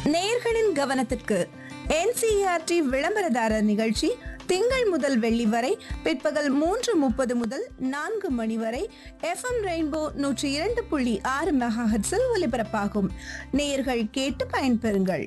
நேயர்களின் கவனத்திற்கு என்சிஆர்டி விளம்பரதாரர் நிகழ்ச்சி திங்கள் முதல் வெள்ளி வரை பிற்பகல் மூன்று முப்பது முதல் நான்கு மணி வரை எஃப்எம் ரெயின்போ நூற்றி இரண்டு புள்ளி ஆறு மெகாஹெட்ஸில் ஒலிபரப்பாகும் நேயர்கள் கேட்டு பயன்பெறுங்கள்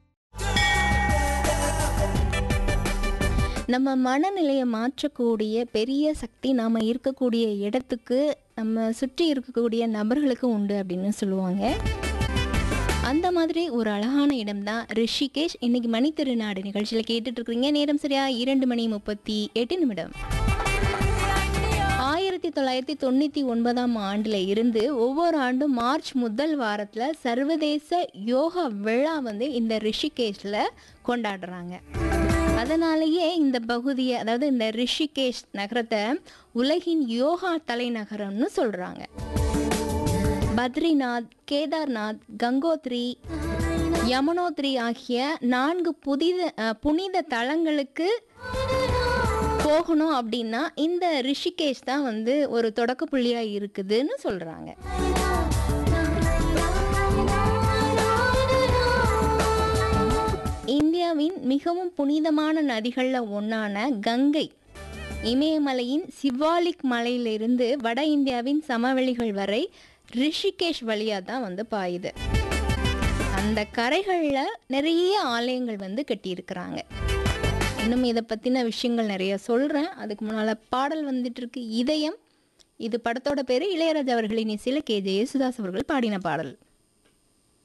நம்ம மனநிலையை மாற்றக்கூடிய பெரிய சக்தி நாம் இருக்கக்கூடிய இடத்துக்கு நம்ம சுற்றி இருக்கக்கூடிய நபர்களுக்கு உண்டு அப்படின்னு சொல்லுவாங்க அந்த மாதிரி ஒரு அழகான இடம்தான் ரிஷிகேஷ் இன்னைக்கு மணி திருநாடு நிகழ்ச்சியில் கேட்டுட்டு இருக்கிறீங்க நேரம் சரியா இரண்டு மணி முப்பத்தி எட்டு நிமிடம் ஆயிரத்தி தொள்ளாயிரத்தி தொண்ணூற்றி ஒன்பதாம் ஆண்டில் இருந்து ஒவ்வொரு ஆண்டும் மார்ச் முதல் வாரத்தில் சர்வதேச யோகா விழா வந்து இந்த ரிஷிகேஷில் கொண்டாடுறாங்க அதனாலேயே இந்த பகுதியை அதாவது இந்த ரிஷிகேஷ் நகரத்தை உலகின் யோகா தலைநகரம்னு சொல்கிறாங்க பத்ரிநாத் கேதார்நாத் கங்கோத்ரி யமுனோத்ரி ஆகிய நான்கு புதித அஹ், புனித தலங்களுக்கு போகணும் அப்படின்னா இந்த ரிஷிகேஷ் தான் வந்து ஒரு தொடக்க புள்ளியாக இருக்குதுன்னு சொல்கிறாங்க இந்தியாவின் மிகவும் புனிதமான நதிகளில் ஒன்றான கங்கை இமயமலையின் சிவாலிக் மலையிலிருந்து வட இந்தியாவின் சமவெளிகள் வரை ரிஷிகேஷ் வழியாக தான் வந்து பாயுது அந்த கரைகளில் நிறைய ஆலயங்கள் வந்து கட்டியிருக்கிறாங்க இன்னும் இதை பற்றின விஷயங்கள் நிறைய சொல்கிறேன் அதுக்கு முன்னால் பாடல் வந்துட்டு இருக்கு இதயம் இது படத்தோட பேர் இளையராஜா அவர்களின் இசையில் கே ஜே யேசுதாஸ் அவர்கள் பாடின பாடல்